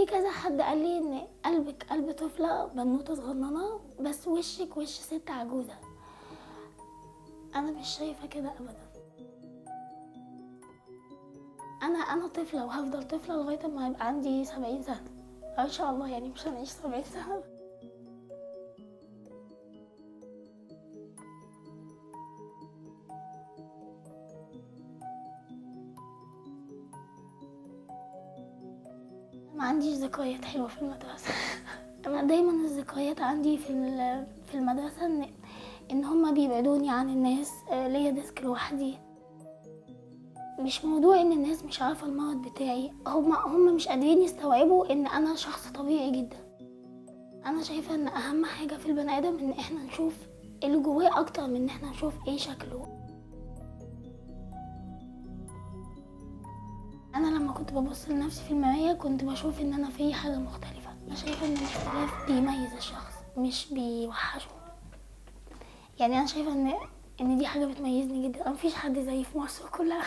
في كذا حد قال لي ان قلبك قلب طفله بنوته صغننه بس وشك وش ست عجوزه انا مش شايفه كده ابدا انا انا طفله وهفضل طفله لغايه ما يبقى عندي سبعين سنه ان شاء الله يعني مش هنعيش سبعين سنه ما عنديش ذكريات حلوه في المدرسه انا دايما الذكريات عندي في ال- في المدرسه ان ان هما بيبعدوني عن الناس آه، ليا ديسك لوحدي مش موضوع ان الناس مش عارفه المرض بتاعي هما هما مش قادرين يستوعبوا ان انا شخص طبيعي جدا انا شايفه ان اهم حاجه في البني ادم ان احنا نشوف اللي جواه اكتر من ان احنا نشوف ايه شكله انا لما كنت ببص لنفسي في المرايه كنت بشوف ان انا في حاجه مختلفه انا شايفه ان الاختلاف بيميز الشخص مش بيوحشه يعني انا شايفه ان ان دي حاجه بتميزني جدا انا مفيش حد زيي في مصر كلها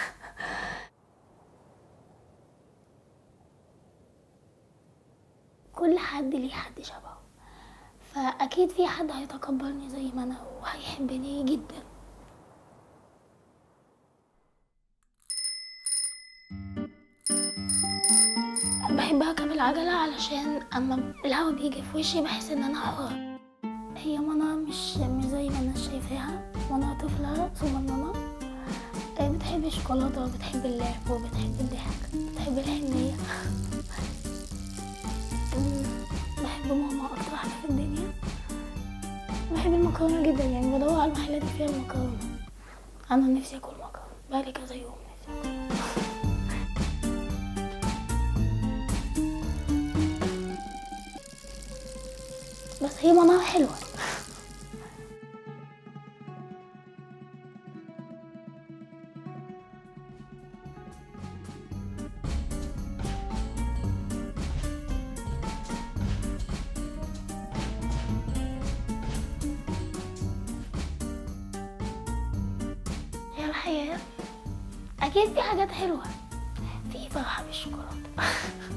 كل حد ليه حد شبهه فاكيد في حد هيتقبلني زي ما انا وهيحبني جدا بحب اركب العجلة علشان اما الهوا بيجي في وشي بحس ان انا حرة هي منى مش مش زي ما الناس شايفاها منى طفلة صغننة آه، بتحب الشوكولاتة وبتحب اللعب وبتحب الضحك بتحب الحنية أمم، بحب ماما أكتر حاجة في الدنيا بحب المكرونة جدا يعني بدور على المحلات اللي فيها المكرونة أنا نفسي أكل مكرونة بقالي كذا يوم نفسي أكل بس هي منار حلوة هي الحياة أكيد في حاجات حلوة في فرحة بالشوكولاتة